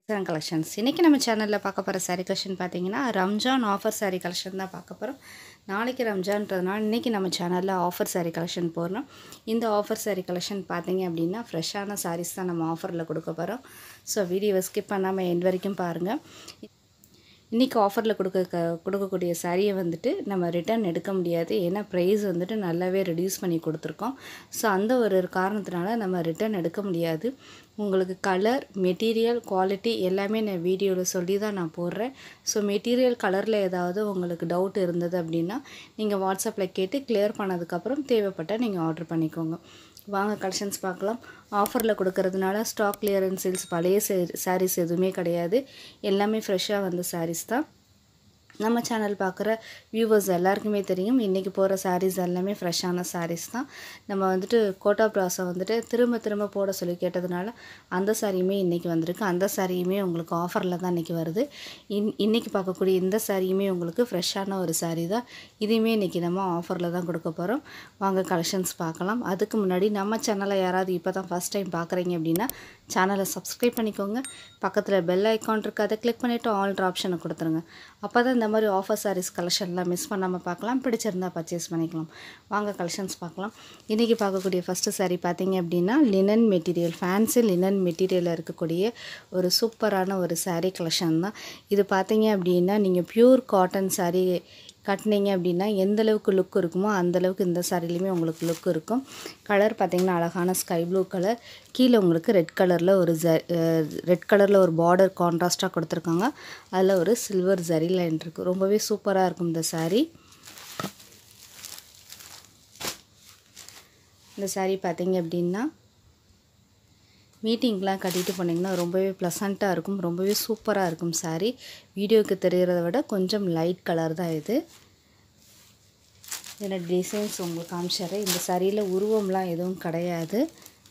சரண் collections இன்றைக்கி நம்ம சேனலில் பார்க்க போகிற saree கலெக்ஷன் பார்த்தீங்கன்னா ரம்ஜான் ஆஃபர் saree கலெக்ஷன் தான் பார்க்க போகிறோம் நாளைக்கு ரம்ஜான்றதுனால இன்றைக்கி நம்ம சேனலில் ஆஃபர் saree கலெக்ஷன் போடுறோம் இந்த ஆஃபர் saree கலெக்ஷன் பார்த்தீங்க அப்படின்னா ஃப்ரெஷ்ஷான sarees தான் நம்ம ஆஃபரில் கொடுக்க போகிறோம் ஸோ வீடியோவை ஸ்கிப் பண்ணாமல் எண்ட் வரைக்கும் பாருங்கள் இன்றைக்கி ஆஃபரில் கொடுக்க க கொடுக்கக்கூடிய சாரியை வந்துட்டு நம்ம ரிட்டர்ன் எடுக்க முடியாது ஏன்னா ப்ரைஸ் வந்துட்டு நல்லாவே ரெடியூஸ் பண்ணி கொடுத்துருக்கோம் ஸோ அந்த ஒரு காரணத்தினால நம்ம ரிட்டர்ன் எடுக்க முடியாது உங்களுக்கு கலர் மெட்டீரியல் குவாலிட்டி எல்லாமே நான் வீடியோவில் சொல்லி தான் நான் போடுறேன் ஸோ மெட்டீரியல் கலரில் ஏதாவது உங்களுக்கு டவுட் இருந்தது அப்படின்னா நீங்கள் வாட்ஸ்அப்பில் கேட்டு கிளியர் பண்ணதுக்கப்புறம் தேவைப்பட்டால் நீங்கள் ஆர்டர் பண்ணிக்கோங்க வாங்க கலெக்ஷன்ஸ் பார்க்கலாம் ஆஃபரில் கொடுக்கறதுனால ஸ்டாக் கிளியரன்ஸ் சேல்ஸ் பழைய சாரீஸ் எதுவுமே கிடையாது எல்லாமே ஃப்ரெஷ்ஷாக வந்த சாரீஸ் தான் நம்ம சேனல் பார்க்குற வியூவர்ஸ் எல்லாருக்குமே தெரியும் இன்றைக்கி போகிற சாரீஸ் எல்லாமே ஃப்ரெஷ்ஷான சாரீஸ் தான் நம்ம வந்துட்டு கோட்டா ப்ராஸை வந்துட்டு திரும்ப திரும்ப போட சொல்லி கேட்டதுனால அந்த சாரியுமே இன்றைக்கி வந்திருக்கு அந்த சாரியுமே உங்களுக்கு ஆஃபரில் தான் இன்றைக்கி வருது இன் இன்றைக்கி பார்க்கக்கூடிய இந்த சாரியுமே உங்களுக்கு ஃப்ரெஷ்ஷான ஒரு சாரீ தான் இதையுமே இன்றைக்கி நம்ம ஆஃபரில் தான் கொடுக்க போகிறோம் வாங்க கலெக்ஷன்ஸ் பார்க்கலாம் அதுக்கு முன்னாடி நம்ம சேனலை யாராவது இப்போ தான் ஃபஸ்ட் டைம் பார்க்குறீங்க அப்படின்னா சேனலை சப்ஸ்கிரைப் பண்ணிக்கோங்க பக்கத்தில் பெல் ஐக்கான் இருக்குது அதை கிளிக் பண்ணிவிட்டு ஆல்ட்ரு ஆப்ஷனை கொடுத்துருங்க அப்போ தான் இந்த மாதிரி ஆஃபர் சாரீஸ் கலெக்ஷன்லாம் மிஸ் பண்ணாமல் பார்க்கலாம் பிடிச்சிருந்தா பர்ச்சேஸ் பண்ணிக்கலாம் வாங்க கலெக்ஷன்ஸ் பார்க்கலாம் இன்றைக்கி பார்க்கக்கூடிய ஃபஸ்ட்டு saree பார்த்தீங்க அப்படின்னா லினன் மெட்டீரியல் ஃபேன்சி லினன் மெட்டீரியலில் இருக்கக்கூடிய ஒரு சூப்பரான ஒரு saree கலெக்ஷன் தான் இது பார்த்தீங்க அப்படின்னா நீங்கள் பியூர் காட்டன் saree கட்டினீங்க அப்படின்னா எந்த அளவுக்கு லுக் இருக்குமோ அந்த அளவுக்கு இந்த சாரிலையுமே உங்களுக்கு லுக் இருக்கும் கலர் பார்த்தீங்கன்னா அழகான ஸ்கை ப்ளூ கலர் கீழே உங்களுக்கு ரெட் கலரில் ஒரு ஜ ரெட் கலரில் ஒரு பார்டர் கான்ட்ராஸ்ட்டாக கொடுத்துருக்காங்க அதில் ஒரு சில்வர் ஜரி லைன் இருக்குது ரொம்பவே சூப்பராக இருக்கும் இந்த saree இந்த saree பார்த்தீங்க அப்படின்னா மீட்டிங்லாம் கட்டிட்டு போனீங்கன்னா ரொம்பவே ப்ளசண்ட்டாக இருக்கும் ரொம்பவே சூப்பராக இருக்கும் saree வீடியோவுக்கு தெரிகிறத விட கொஞ்சம் லைட் கலர் தான் இது இதில் டிசைன்ஸ் உங்களுக்கு காமிச்சிடுறேன் இந்த சாரியில் உருவம்லாம் எதுவும் கிடையாது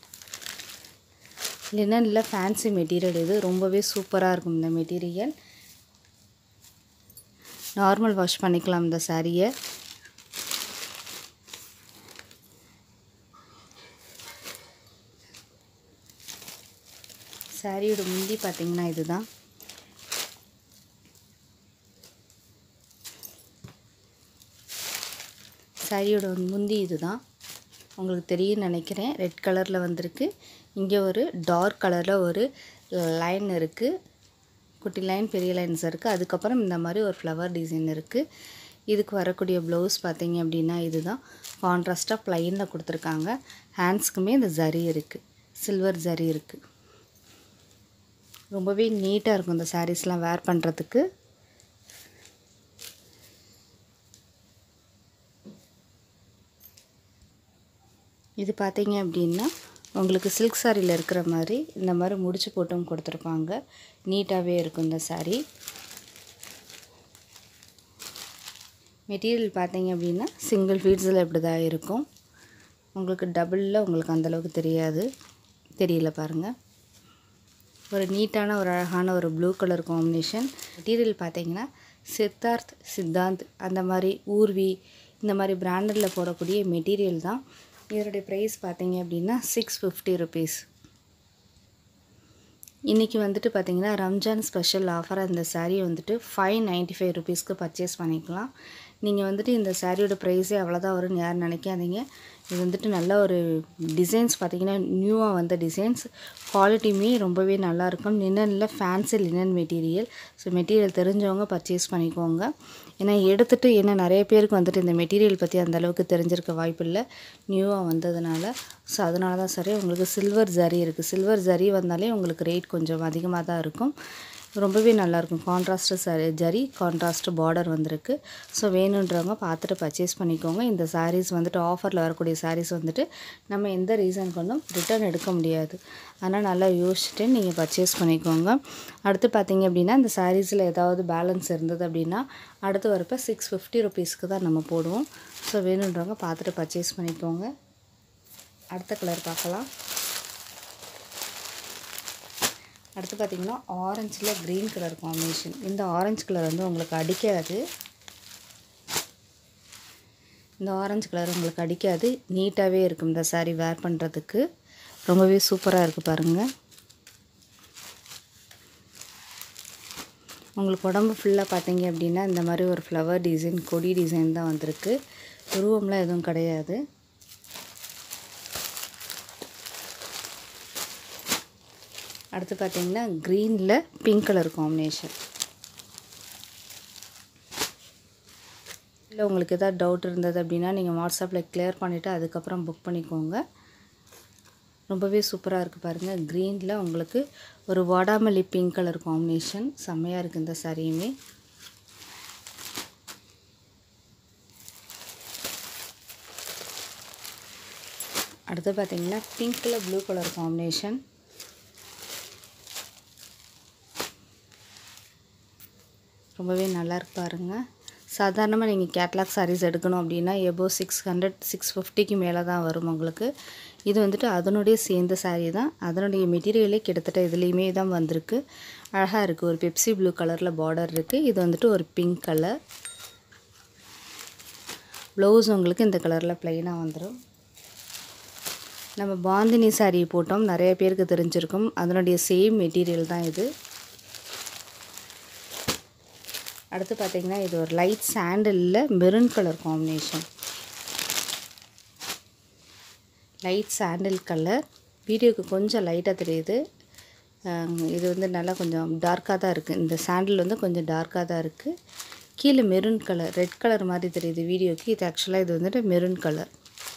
லினனில் ஃபேன்சி மெட்டீரியல் இது ரொம்பவே சூப்பராக இருக்கும் இந்த மெட்டீரியல் நார்மல் வாஷ் பண்ணிக்கலாம் இந்த சாரியை சாரியோட முந்தி பார்த்தீங்கன்னா இதுதான் சாரியோட முந்தி இதுதான் உங்களுக்கு தெரியும் நினைக்கிறேன் ரெட் கலரில் வந்திருக்கு இங்கே ஒரு டார்க் கலரில் ஒரு லைன் இருக்குது குட்டி லைன் பெரிய லைன்ஸ் இருக்குது அதுக்கப்புறம் இந்த மாதிரி ஒரு ஃப்ளவர் டிசைன் இருக்குது இதுக்கு வரக்கூடிய ப்ளவுஸ் பார்த்தீங்க அப்படின்னா இதுதான் கான்ட்ராஸ்ட்டாக ப்ளைனில் கொடுத்துருக்காங்க ஹேண்ட்ஸ்க்குமே இந்த ஜரி இருக்குது சில்வர் ஜரி இருக்குது ரொம்பவே நீட்டாக இருக்கும் இந்த சாரீஸ்லாம் வேர் பண்ணுறதுக்கு இது பார்த்தீங்க அப்படின்னா உங்களுக்கு சில்க் சாரியில் இருக்கிற மாதிரி இந்த மாதிரி முடிச்சு போட்டும் கொடுத்துருப்பாங்க நீட்டாகவே இருக்கும் இந்த saree மெட்டீரியல் பார்த்தீங்க அப்படின்னா சிங்கிள் ஃபீட்ஸில் இப்படி தான் இருக்கும் உங்களுக்கு டபுளில் உங்களுக்கு அந்தளவுக்கு தெரியாது தெரியல பாருங்கள் ஒரு நீட்டான ஒரு அழகான ஒரு ப்ளூ கலர் காம்பினேஷன் மெட்டீரியல் பார்த்தீங்கன்னா சித்தார்த் சித்தாந்த் அந்த மாதிரி ஊர்வி இந்த மாதிரி பிராண்டடில் போடக்கூடிய மெட்டீரியல் தான் இதனுடைய ப்ரைஸ் பார்த்தீங்க அப்படின்னா சிக்ஸ் ஃபிஃப்டி ருபீஸ் இன்றைக்கி வந்துட்டு பார்த்தீங்கன்னா ரம்ஜான் ஸ்பெஷல் ஆஃபராக இந்த saree வந்துட்டு ஃபைவ் நைன்ட்டி ஃபைவ் ருபீஸ்க்கு பர்ச்சேஸ் பண்ணிக்கலாம் நீங்கள் வந்துட்டு இந்த சாரியோட ப்ரைஸே அவ்வளோதான் வரும்னு யாரும் நினைக்காதீங்க இது வந்துட்டு நல்ல ஒரு டிசைன்ஸ் பார்த்தீங்கன்னா நியூவாக வந்த டிசைன்ஸ் குவாலிட்டியுமே ரொம்பவே நல்லாயிருக்கும் லினனில் fancy linen material so material தெரிஞ்சவங்க பர்ச்சேஸ் பண்ணிக்கோங்க ஏன்னா எடுத்துகிட்டு ஏன்னா நிறைய பேருக்கு வந்துட்டு இந்த மெட்டீரியல் பற்றி அந்த அளவுக்கு தெரிஞ்சிருக்க வாய்ப்பில்லை நியூவாக வந்ததுனால ஸோ அதனால தான் சரி உங்களுக்கு சில்வர் ஜரி இருக்குது சில்வர் ஜரி வந்தாலே உங்களுக்கு ரேட் கொஞ்சம் அதிகமாக தான் இருக்கும் ரொம்பவே நல்லாயிருக்கும் கான்ட்ராஸ்ட்டு சரி ஜரி கான்ட்ராஸ்ட்டு பார்டர் வந்திருக்கு ஸோ வேணுன்றவங்க பார்த்துட்டு பர்ச்சேஸ் பண்ணிக்கோங்க இந்த சாரீஸ் வந்துட்டு ஆஃபரில் வரக்கூடிய சாரீஸ் வந்துட்டு நம்ம எந்த ரீசன் கொண்டும் ரிட்டர்ன் எடுக்க முடியாது ஆனால் நல்லா யோசிச்சுட்டு நீங்கள் பர்ச்சேஸ் பண்ணிக்கோங்க அடுத்து பார்த்தீங்க அப்படின்னா இந்த சாரீஸில் ஏதாவது பேலன்ஸ் இருந்தது அப்படின்னா அடுத்து வரப்போ சிக்ஸ் ஃபிஃப்டி ருபீஸ்க்கு தான் நம்ம போடுவோம் ஸோ வேணுன்றவங்க பார்த்துட்டு பர்ச்சேஸ் பண்ணிக்கோங்க அடுத்த கலர் பார்க்கலாம் அடுத்து பார்த்திங்கன்னா ஆரஞ்சில் க்ரீன் கலர் காம்பினேஷன் இந்த ஆரஞ்சு கலர் வந்து உங்களுக்கு அடிக்காது இந்த ஆரஞ்சு கலர் உங்களுக்கு அடிக்காது நீட்டாகவே இருக்கும் இந்த saree வேர் பண்ணுறதுக்கு ரொம்பவே சூப்பராக இருக்குது பாருங்கள் உங்களுக்கு உடம்பு ஃபுல்லாக பார்த்தீங்க அப்படின்னா இந்த மாதிரி ஒரு ஃப்ளவர் டிசைன் கொடி டிசைன் தான் வந்திருக்கு உருவம்லாம் எதுவும் கிடையாது அடுத்து பார்த்தீங்கன்னா க்ரீனில் பிங்க் கலர் காம்பினேஷன் இல்லை உங்களுக்கு எதாவது டவுட் இருந்தது அப்படின்னா நீங்கள் வாட்ஸ்அப்பில் கிளியர் பண்ணிவிட்டு அதுக்கப்புறம் புக் பண்ணிக்கோங்க ரொம்பவே சூப்பராக இருக்குது பாருங்கள் க்ரீனில் உங்களுக்கு ஒரு வாடாமல்லி பிங்க் கலர் காம்பினேஷன் செம்மையாக இருக்குது இந்த சாரியுமே அடுத்து பார்த்தீங்கன்னா பிங்க்கில் ப்ளூ கலர் காம்பினேஷன் ரொம்பவே நல்லா இருக்கு பாருங்கள் சாதாரணமாக நீங்கள் கேட்லாக் சாரீஸ் எடுக்கணும் அப்படின்னா எபோ சிக்ஸ் ஹண்ட்ரட் சிக்ஸ் ஃபிஃப்டிக்கு மேலே தான் வரும் உங்களுக்கு இது வந்துட்டு அதனுடைய சேர்ந்த சாரீ தான் அதனுடைய மெட்டீரியலே கிட்டத்தட்ட இதுலேயுமே தான் வந்திருக்கு அழகாக இருக்குது ஒரு பெப்சி ப்ளூ கலரில் பார்டர் இருக்குது இது வந்துட்டு ஒரு பிங்க் கலர் ப்ளவுஸ் உங்களுக்கு இந்த கலரில் ப்ளைனாக வந்துடும் நம்ம பாந்தினி சாரீ போட்டோம் நிறைய பேருக்கு தெரிஞ்சிருக்கும் அதனுடைய சேம் மெட்டீரியல் தான் இது அடுத்து பார்த்திங்கன்னா இது ஒரு லைட் சாண்டலில் மெரூன் கலர் காம்பினேஷன் லைட் சாண்டில் கலர் வீடியோக்கு கொஞ்சம் லைட்டாக தெரியுது இது வந்து நல்லா கொஞ்சம் டார்க்காக தான் இருக்குது இந்த சாண்டில் வந்து கொஞ்சம் டார்க்காக தான் இருக்குது கீழே மெரூன் கலர் ரெட் கலர் மாதிரி தெரியுது வீடியோக்கு இது ஆக்சுவலாக இது வந்துட்டு மெரூன் கலர்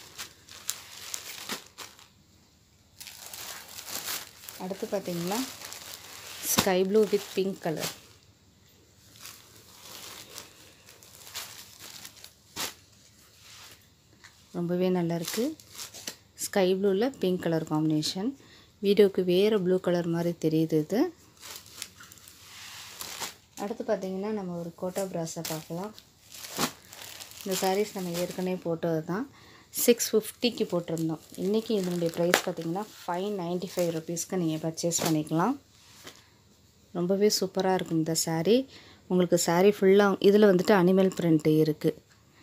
அடுத்து பார்த்திங்கன்னா sky blue with pink colour ரொம்பவே நல்லாயிருக்கு ஸ்கை ப்ளூவில் பிங்க் கலர் காம்பினேஷன் வீடியோக்கு வேறு ப்ளூ கலர் மாதிரி தெரியுது இது அடுத்து பார்த்திங்கன்னா நம்ம ஒரு கோட்டா ப்ராஸை பார்க்கலாம் இந்த சாரீஸ் நம்ம ஏற்கனவே போட்டது தான் சிக்ஸ் ஃபிஃப்டிக்கு போட்டிருந்தோம் இன்றைக்கி இதனுடைய ப்ரைஸ் பார்த்திங்கன்னா ஃபைவ் நைன்ட்டி ஃபைவ் ருபீஸ்க்கு நீங்கள் பர்ச்சேஸ் பண்ணிக்கலாம் ரொம்பவே சூப்பராக இருக்கும் இந்த சாரீ உங்களுக்கு சாரீ ஃபுல்லாக இதில் வந்துட்டு அனிமல் பிரிண்ட்டு இருக்குது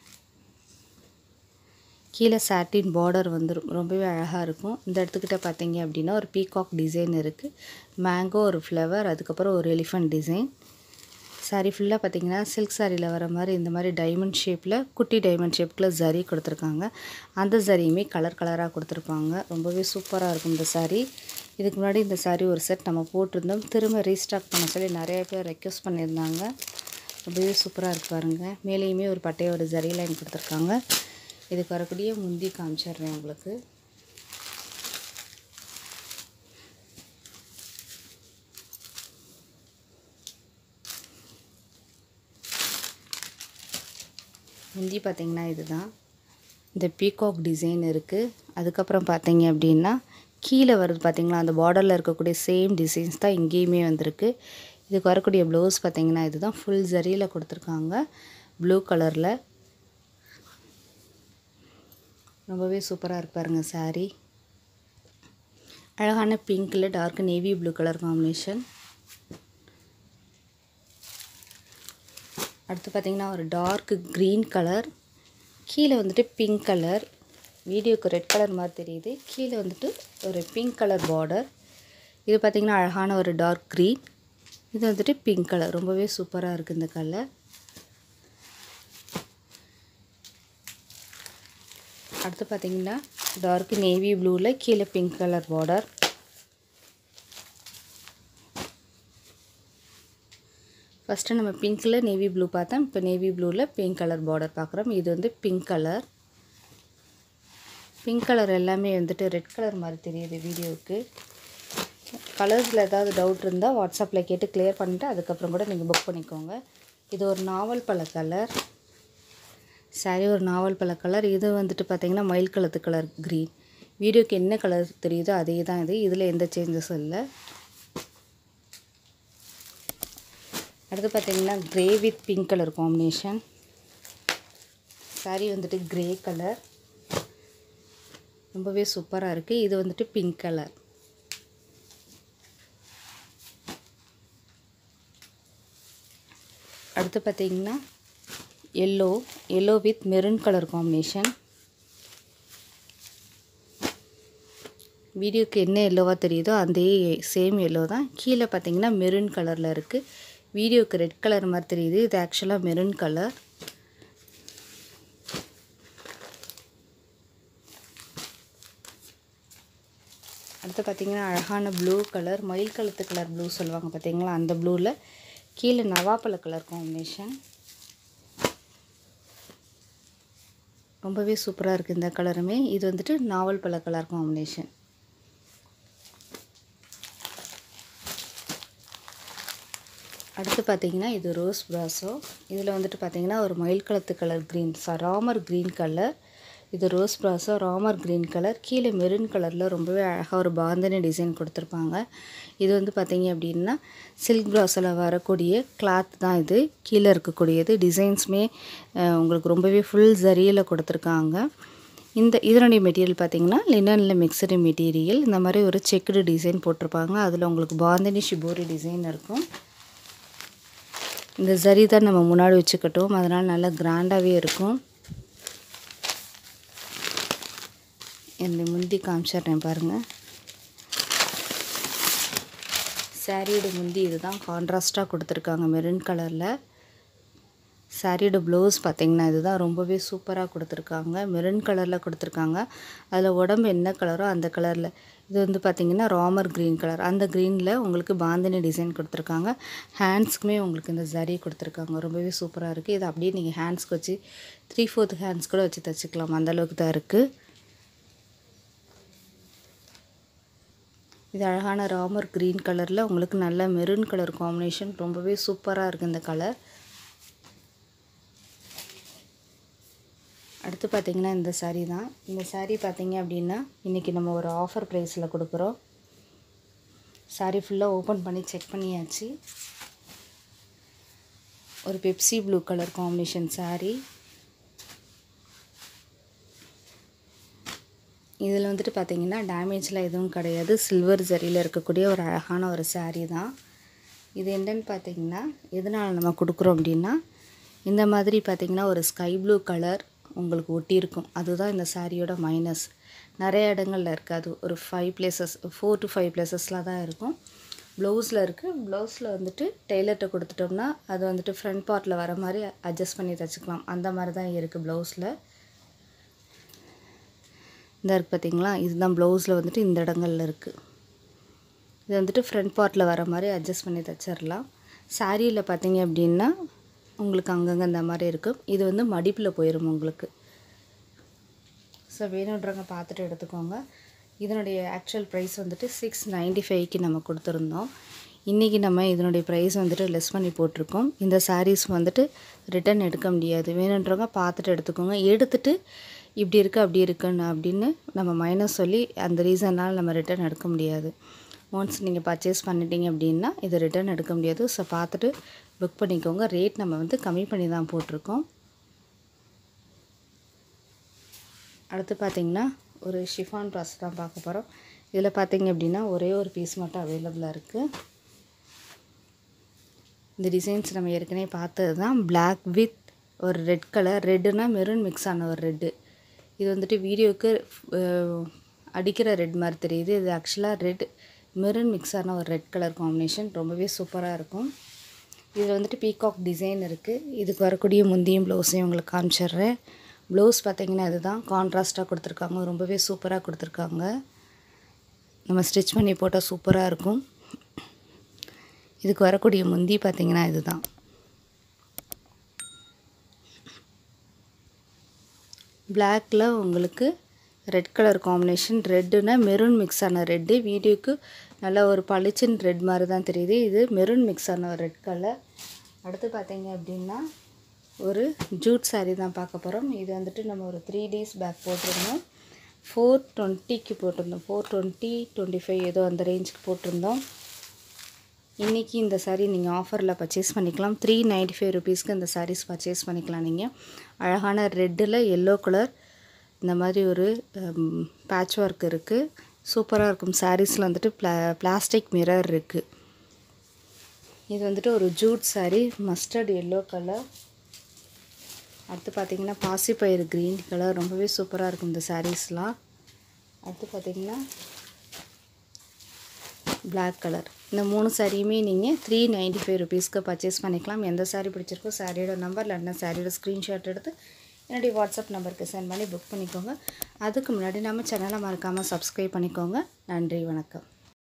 கீழே சாட்டின் பார்டர் வந்துடும் ரொம்பவே அழகாக இருக்கும் இந்த இடத்துக்கிட்ட பார்த்தீங்க அப்படின்னா ஒரு பீகாக் டிசைன் இருக்குது மேங்கோ ஒரு ஃப்ளவர் அதுக்கப்புறம் ஒரு எலிஃபண்ட் டிசைன் சாரீ ஃபுல்லாக பார்த்தீங்கன்னா சில்க் சாரியில் வர மாதிரி இந்த மாதிரி டைமண்ட் ஷேப்பில் குட்டி டைமண்ட் ஷேப்பில் ஜரி கொடுத்துருக்காங்க அந்த ஜரியுமே கலர் கலராக கொடுத்துருப்பாங்க ரொம்பவே சூப்பராக இருக்கும் இந்த சாரீ இதுக்கு முன்னாடி இந்த சாரீ ஒரு செட் நம்ம போட்டிருந்தோம் திரும்ப ரீஸ்டாக் பண்ண சொல்லி நிறைய பேர் ரெக்வஸ்ட் பண்ணியிருந்தாங்க ரொம்பவே சூப்பராக இருக்கு பாருங்கள் மேலேயுமே ஒரு பட்டைய ஒரு ஜரி லைன் கொடுத்துருக்காங்க இதுக்கு வரக்கூடிய முந்தி காமிச்சிடுறேன் உங்களுக்கு முந்தி பார்த்திங்கன்னா இதுதான் இந்த பீகாக் டிசைன் இருக்குது அதுக்கப்புறம் பார்த்தீங்க அப்படின்னா கீழே வருது பார்த்திங்களா அந்த பார்டரில் இருக்கக்கூடிய சேம் டிசைன்ஸ் தான் இங்கேயுமே வந்திருக்கு இதுக்கு வரக்கூடிய ப்ளவுஸ் பார்த்திங்கன்னா இதுதான் ஃபுல் ஜரியில் கொடுத்துருக்காங்க ப்ளூ கலரில் ரொம்பவே சூப்பராக இருக்கு பாருங்க சாரீ அழகான பிங்க்கில் dark navy blue colour combination அடுத்து பார்த்திங்கன்னா ஒரு டார்க் க்ரீன் கலர் கீழே வந்துட்டு பிங்க் கலர் வீடியோக்கு ரெட் கலர் மாதிரி தெரியுது கீழே வந்துட்டு ஒரு பிங்க் கலர் பார்டர் இது பார்த்திங்கன்னா அழகான ஒரு டார்க் க்ரீன் இது வந்துட்டு பிங்க் கலர் ரொம்பவே சூப்பராக இருக்குது இந்த கலர் அடுத்து பார்த்திங்கன்னா டார்க் நேவி ப்ளூவில் கீழே பிங்க் கலர் பார்டர் ஃபஸ்ட்டு நம்ம பிங்க்கில் நேவி ப்ளூ பார்த்தோம் இப்போ நேவி ப்ளூவில் பிங்க் கலர் பார்டர் பார்க்குறோம் இது வந்து பிங்க் கலர் பிங்க் கலர் எல்லாமே வந்துட்டு ரெட் கலர் மாதிரி தெரியுது வீடியோவுக்கு கலர்ஸில் ஏதாவது டவுட் இருந்தால் வாட்ஸ்அப்பில் கேட்டு கிளியர் பண்ணிவிட்டு அதுக்கப்புறம் கூட நீங்கள் புக் பண்ணிக்கோங்க இது ஒரு நாவல் பழ கலர் சாரி ஒரு நாவல் பழ கலர் இது வந்துட்டு பார்த்திங்கன்னா மயில் கலத்து கலர் க்ரீன் வீடியோக்கு என்ன கலர் தெரியுதோ அதே தான் இது இதில் எந்த சேஞ்சஸும் இல்லை அடுத்து பார்த்திங்கன்னா grey with pink colour combination sari வந்துட்டு க்ரே கலர் ரொம்பவே சூப்பராக இருக்குது இது வந்துட்டு பிங்க் கலர் அடுத்து பார்த்திங்கன்னா yellow yellow with maroon colour combination வீடியோக்கு என்ன எல்லோவாக தெரியுதோ அந்த சேம் எல்லோ தான் கீழே பார்த்தீங்கன்னா மெரூன் கலரில் இருக்குது வீடியோக்கு ரெட் கலர் மாதிரி தெரியுது இது ஆக்சுவலாக மெரூன் கலர் அடுத்து பார்த்திங்கன்னா அழகான ப்ளூ கலர் மயில் கழுத்து கலர் ப்ளூ சொல்லுவாங்க பார்த்தீங்களா அந்த ப்ளூவில் கீழே நவாப்பழ கலர் காம்பினேஷன் ரொம்பவே சூப்பராக இருக்குது இந்த கலருமே இது வந்துட்டு நாவல் பழ கலர் காம்பினேஷன் அடுத்து பார்த்தீங்கன்னா இது ரோஸ் ப்ராஸோ இதில் வந்துட்டு பார்த்தீங்கன்னா ஒரு மயில் கலத்து கலர் க்ரீன் சா ராமர் க்ரீன் கலர் இது ரோஸ் ப்ராஸோ ராமர் க்ரீன் கலர் கீழே மெரூன் கலரில் ரொம்பவே அழகாக ஒரு பாந்தனி டிசைன் கொடுத்துருப்பாங்க இது வந்து பார்த்தீங்க அப்படின்னா சில்க் ப்ராஸில் வரக்கூடிய கிளாத் தான் இது கீழே இருக்கக்கூடியது டிசைன்ஸுமே உங்களுக்கு ரொம்பவே ஃபுல் ஜரியில் கொடுத்துருக்காங்க இந்த இதனுடைய மெட்டீரியல் பார்த்தீங்கன்னா லினனில் மிக்சடு மெட்டீரியல் இந்த மாதிரி ஒரு செக்குடு டிசைன் போட்டிருப்பாங்க அதில் உங்களுக்கு பாந்தனி ஷிபோரி டிசைன் இருக்கும் இந்த ஜரி தான் நம்ம முன்னாடி வச்சுக்கட்டும் அதனால் நல்லா கிராண்டாகவே இருக்கும் என்னை முந்தி காமிச்சிட்றேன் பாருங்கள் சாரியோட முந்தி இதுதான் கான்ட்ராஸ்ட்டாக கொடுத்துருக்காங்க மெரூன் கலரில் சாரியோட ப்ளவுஸ் பார்த்திங்கன்னா இதுதான் ரொம்பவே சூப்பராக கொடுத்துருக்காங்க மெரூன் கலரில் கொடுத்துருக்காங்க அதில் உடம்பு என்ன கலரோ அந்த கலரில் இது வந்து பார்த்திங்கன்னா ராமர் க்ரீன் கலர் அந்த க்ரீனில் உங்களுக்கு பாந்தினி டிசைன் கொடுத்துருக்காங்க ஹேண்ட்ஸ்க்குமே உங்களுக்கு இந்த ஜரி கொடுத்துருக்காங்க ரொம்பவே சூப்பராக இருக்குது இது அப்படியே நீங்கள் ஹேண்ட்ஸ்க்கு வச்சு த்ரீ ஃபோர்த் ஹேண்ட்ஸ் கூட வச்சு தைச்சிக்கலாம் அந்தளவுக்கு தான் இருக்குது இது அழகான ராமர் க்ரீன் கலரில் உங்களுக்கு நல்ல மெரூன் கலர் காம்பினேஷன் ரொம்பவே சூப்பராக இருக்குது இந்த கலர் அடுத்து பார்த்திங்கன்னா இந்த சாரீ தான் இந்த சாரீ பார்த்திங்க அப்படின்னா இன்றைக்கி நம்ம ஒரு ஆஃபர் ப்ரைஸில் கொடுக்குறோம் சாரீ ஃபுல்லாக ஓப்பன் பண்ணி செக் பண்ணியாச்சு ஒரு Pepsi blue colour combination sari இதில் வந்துட்டு பார்த்திங்கன்னா டேமேஜ்லாம் எதுவும் கிடையாது சில்வர் ஜரியில் இருக்கக்கூடிய ஒரு அழகான ஒரு சாரீ தான் இது என்னன்னு பார்த்திங்கன்னா எதனால் நம்ம கொடுக்குறோம் அப்படின்னா இந்த மாதிரி பார்த்திங்கன்னா ஒரு ஸ்கை ப்ளூ கலர் உங்களுக்கு ஒட்டியிருக்கும் அதுதான் இந்த சாரியோட மைனஸ் நிறைய இடங்களில் இருக்காது ஒரு five places four to five பிளேசஸில் தான் இருக்கும் ப்ளவுஸில் இருக்குது ப்ளவுஸில் வந்துட்டு டெய்லர்கிட்ட கொடுத்துட்டோம்னா அது வந்துட்டு ஃப்ரண்ட் பார்ட்டில் வர மாதிரி அட்ஜஸ்ட் பண்ணி தைச்சிக்கலாம் அந்த மாதிரி தான் இருக்குது ப்ளவுஸில் இந்த இருக்குது பார்த்தீங்களா இதுதான் ப்ளவுஸில் வந்துட்டு இந்த இடங்கள்ல இருக்குது இது வந்துட்டு ஃப்ரண்ட் பார்ட்டில் வர மாதிரி அட்ஜஸ்ட் பண்ணி தைச்சிடலாம் சாரியில் பார்த்தீங்க அப்படின்னா உங்களுக்கு அங்கங்கே இந்த மாதிரி இருக்கும் இது வந்து மடிப்பில் போயிடும் உங்களுக்கு ஸோ வேணுன்றவங்க பார்த்துட்டு எடுத்துக்கோங்க இதனுடைய ஆக்சுவல் ப்ரைஸ் வந்துட்டு சிக்ஸ் நைன்டி ஃபைவ்க்கு நம்ம கொடுத்துருந்தோம் இன்றைக்கி நம்ம இதனுடைய ப்ரைஸ் வந்துட்டு லெஸ் பண்ணி போட்டிருக்கோம் இந்த சாரீஸ் வந்துட்டு ரிட்டன் எடுக்க முடியாது வேணுன்றவங்க பார்த்துட்டு எடுத்துக்கோங்க எடுத்துட்டு இப்படி இருக்குது அப்படி இருக்குன்னு அப்படின்னு நம்ம மைனஸ் சொல்லி அந்த ரீசனால் நம்ம ரிட்டன் எடுக்க முடியாது ஒன்ஸ் நீங்கள் பர்ச்சேஸ் பண்ணிட்டீங்க அப்படின்னா இது ரிட்டர்ன் எடுக்க முடியாது ஸோ பார்த்துட்டு புக் பண்ணிக்கோங்க ரேட் நம்ம வந்து கம்மி பண்ணி தான் போட்டிருக்கோம் அடுத்து பார்த்திங்கன்னா ஒரு ஷிஃபான் ட்ரெஸ் தான் பார்க்க போகிறோம் இதில் பார்த்தீங்க அப்படின்னா ஒரே ஒரு பீஸ் மட்டும் அவைலபிளாக இருக்குது இந்த டிசைன்ஸ் நம்ம ஏற்கனவே பார்த்தது தான் பிளாக் வித் ஒரு ரெட் கலர் ரெட்டுனா மெரூன் மிக்ஸ் ஆன ஒரு ரெட்டு இது வந்துட்டு வீடியோவுக்கு அடிக்கிற ரெட் மாதிரி தெரியுது இது ஆக்சுவலாக ரெட் மெரூன் மிக்ஸ் ஆன ஒரு ரெட் கலர் காம்பினேஷன் ரொம்பவே சூப்பராக இருக்கும் இதில் வந்துட்டு பீகாக் டிசைன் இருக்குது இதுக்கு வரக்கூடிய முந்தியும் ப்ளவுஸையும் உங்களுக்கு காமிச்சிடுறேன் ப்ளவுஸ் பார்த்தீங்கன்னா இதுதான் கான்ட்ராஸ்ட்டாக கொடுத்துருக்காங்க ரொம்பவே சூப்பராக கொடுத்துருக்காங்க நம்ம ஸ்டிச் பண்ணி போட்டால் சூப்பராக இருக்கும் இதுக்கு வரக்கூடிய முந்தி பார்த்தீங்கன்னா இதுதான் பிளாக்கில் உங்களுக்கு ரெட் கலர் காம்பினேஷன் ரெட்டுனா மெரூன் மிக்ஸ் ஆன ரெட்டு வீடியோக்கு நல்லா ஒரு பளிச்சுன்னு ரெட் மாதிரி தான் தெரியுது இது மெரூன் மிக்ஸ் ஆன ஒரு ரெட் கலர் அடுத்து பார்த்தீங்க அப்படின்னா ஒரு ஜூட் saree தான் பார்க்க போகிறோம் இது வந்துட்டு நம்ம ஒரு த்ரீ டேஸ் பேக் போட்டிருந்தோம் ஃபோர் டுவெண்ட்டிக்கு போட்டிருந்தோம் ஃபோர் டுவெண்ட்டி டுவெண்ட்டி ஃபைவ் ஏதோ அந்த ரேஞ்சுக்கு போட்டிருந்தோம் இன்றைக்கி இந்த saree நீங்கள் ஆஃபரில் பர்ச்சேஸ் பண்ணிக்கலாம் த்ரீ நைன்ட்டி ஃபைவ் ருபீஸ்க்கு இந்த sarees பர்ச்சேஸ் பண்ணிக்கலாம் நீங்கள் அழகான ரெட்டில் எல்லோ கலர் இந்த மாதிரி ஒரு பேட்ச் ஒர்க் இருக்குது சூப்பராக இருக்கும் சாரீஸில் வந்துட்டு பிளா பிளாஸ்டிக் மிரர் இருக்குது இது வந்துட்டு ஒரு jute saree mustard yellow colour அடுத்து பார்த்தீங்கன்னா பாசிப்பயிறு க்ரீன் கலர் ரொம்பவே சூப்பராக இருக்கும் இந்த சாரீஸ்லாம் அடுத்து பார்த்தீங்கன்னா பிளாக் கலர் இந்த மூணு சாரியுமே நீங்கள் த்ரீ நைன்ட்டி ஃபைவ் ருபீஸ்க்கு பர்ச்சேஸ் பண்ணிக்கலாம் எந்த சாரீ பிடிச்சிருக்கோ சாரியோட நம்பர் இல்லைன்னா சாரியோட ஸ்க்ரீன்ஷாட் எடுத்து என்னுடைய வாட்ஸ்அப் நம்பருக்கு சென்ட் பண்ணி புக் பண்ணிக்கோங்க அதுக்கு முன்னாடி நம்ம சேனலை மறக்காமல் சப்ஸ்கிரைப் பண்ணிக்கோங்க நன்றி வணக்கம்